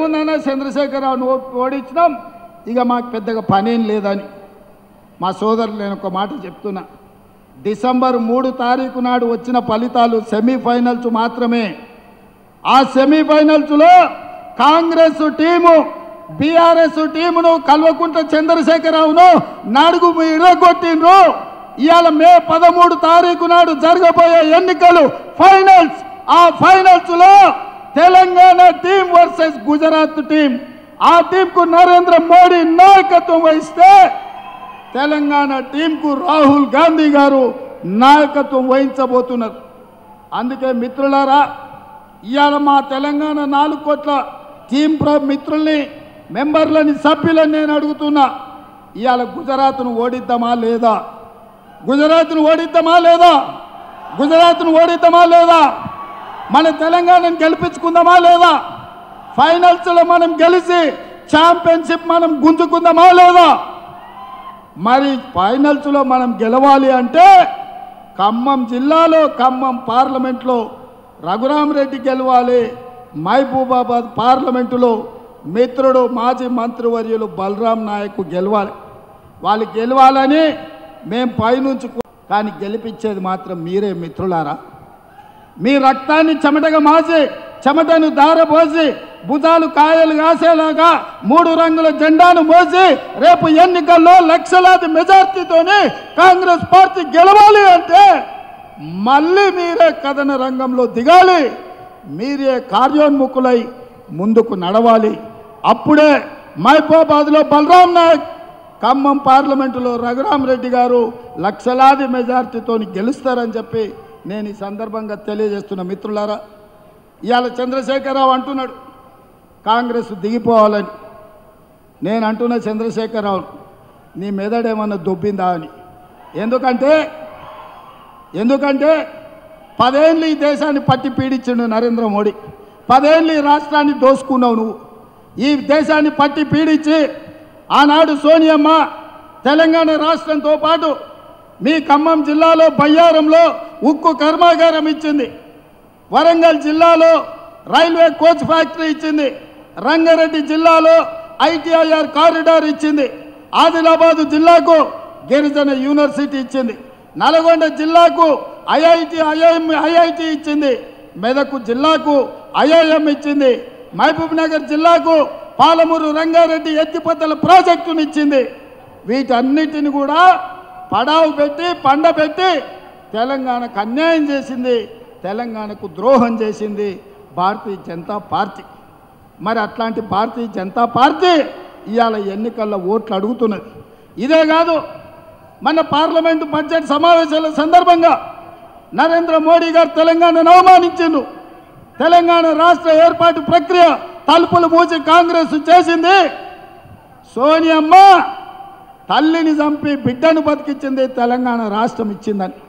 ఏముందన్నా చంద్రశేఖరరావును ఓ- ఓడించినాం ఇక మాకు పెద్దగా పనేం లేదని మా సోదరులు నేను ఒక మాట చెప్తున్నా డిసెంబర్ మూడు తారీఖు నాడు వచ్చిన ఫలితాలు సెమీఫైనల్స్ మాత్రమే ఆ సెమీఫైనల్స్లో కాంగ్రెస్ టీము బీఆర్ఎస్ టీమును కల్వకుంట్ల చంద్రశేఖరరావును నాడుగు ఇరగొట్టిండ్రు ఇవాళ మే పదమూడు తారీఖు నాడు జరగబోయే ఎన్నికలు ఫైనల్స్ ఆ ఫైనల్స్ లో Telangana team versus Gujarat team ఆ టీంకు నరేంద్ర మోడీ నాయకత్వం వహిస్తే తెలంగాణ టీంకు రాహుల్ గాంధీ గారు నాయకత్వం వహించబోతున్నారు అందుకే మిత్రులారా ఇవాళ మా తెలంగాణ నాలుగు కోట్ల టీం ప్ర మిత్రుల్ని మెంబర్లని సభ్యులని నేను అడుగుతున్నా ఇవాళ గుజరాత్ను ఓడిద్దామా లేదా గుజరాత్ను ఓడిద్దామా లేదా గుజరాత్ను ఓడిద్దామా లేదా మన తెలంగాణను గెలిపించుకుందామా లేదా ఫైనల్స్లో మనం గెలిచి ఛాంపియన్షిప్ మనం గుంజుకుందామా లేదా మరి ఫైనల్స్లో మనం గెలవాలి అంటే ఖమ్మం జిల్లాలో ఖమ్మం పార్లమెంట్లో రఘురామరెడ్డి గెలవాలి మహబూబాబాద్ పార్లమెంటులో మిత్రుడు మాజీ మంత్రివర్యులు బలరాం నాయక్ గెలవాలి వాళ్ళు గెలవాలని మేము పైనుంచి కూ- కానీ గెలిపించేది మాత్రం మీరే మిత్రులారా మీ రక్తాన్ని చెమటగా మాసి చెమటను దారపోసి భుజాలు కాయలు కాసేలాగా మూడు రంగుల జెండాను మోసి రేపు ఎన్నికల్లో లక్షలాది మెజార్టీతోని కాంగ్రెస్ పార్టీ గెలవాలి అంటే మళ్ళీ మీరే కథన రంగంలో దిగాలి మీరే కార్యోన్ముఖులై ముందుకు నడవాలి అప్పుడే మహబూబాబాద్లో బలరాం నాయక్ ఖమ్మం పార్లమెంటులో రఘురామరెడ్డి గారు లక్షలాది మెజార్టీతో గెలుస్తారని చెప్పి నేను ఈ సందర్భంగా తెలియజేస్తున్న మిత్రులారా ఇవాళ చంద్రశేఖరరావు అంటున్నాడు కాంగ్రెస్ దిగిపోవాలని నేను అంటున్న చంద్రశేఖరరావు నీ మెదడేమన్నా దొబ్బిందా అని ఎందుకంటే ఎందుకంటే పదేళ్ళు ఈ దేశాన్ని పట్టి పీడించిండు నరేంద్ర మోడీ పదేళ్ళు ఈ రాష్ట్రాన్ని దోసుకున్నావు నువ్వు ఈ దేశాన్ని పట్టి పీడించి ఆనాడు సోనియమ్మ తెలంగాణ రాష్ట్రంతో పాటు మీ ఖమ్మం జిల్లాలో బయ్యారంలో ఉక్కు కర్మాగారం ఇచ్చింది వరంగల్ జిల్లాలో రైల్వే కోచ్ ఫ్యాక్టరీ ఇచ్చింది రంగారెడ్డి జిల్లాలో ఐటీఐఆర్ కారిడార్ ఇచ్చింది ఆదిలాబాదు జిల్లాకు గిరిజన యూనివర్సిటీ ఇచ్చింది నల్గొండ జిల్లాకు ఐఐటి ఐఐఎం ఐఐటి ఇచ్చింది మెదక్ జిల్లాకు ఐఐఎం ఇచ్చింది మహబూబ్ నగర్ జిల్లాకు పాలమూరు రంగారెడ్డి ఎత్తిపోతల ప్రాజెక్టును ఇచ్చింది వీటన్నిటిని కూడా పడావు పెట్టి పండబెట్టి తెలంగాణకు అన్యాయం చేసింది తెలంగాణకు ద్రోహం చేసింది భారతీయ జనతా పార్టీ మరి అట్లాంటి భారతీయ జనతా పార్టీ ఇవాళ ఎన్నికల్లో ఓట్లు అడుగుతున్నది ఇదే కాదు మన పార్లమెంటు బడ్జెట్ సమావేశాల సందర్భంగా నరేంద్ర మోడీ గారు తెలంగాణను అవమానించిండు తెలంగాణ రాష్ట్ర ఏర్పాటు ప్రక్రియ తలుపులు మూసి కాంగ్రెస్ చేసింది సోనియమ్మ తల్లిని చంపి బిడ్డను బతికించింది తెలంగాణ రాష్ట్రం ఇచ్చిందని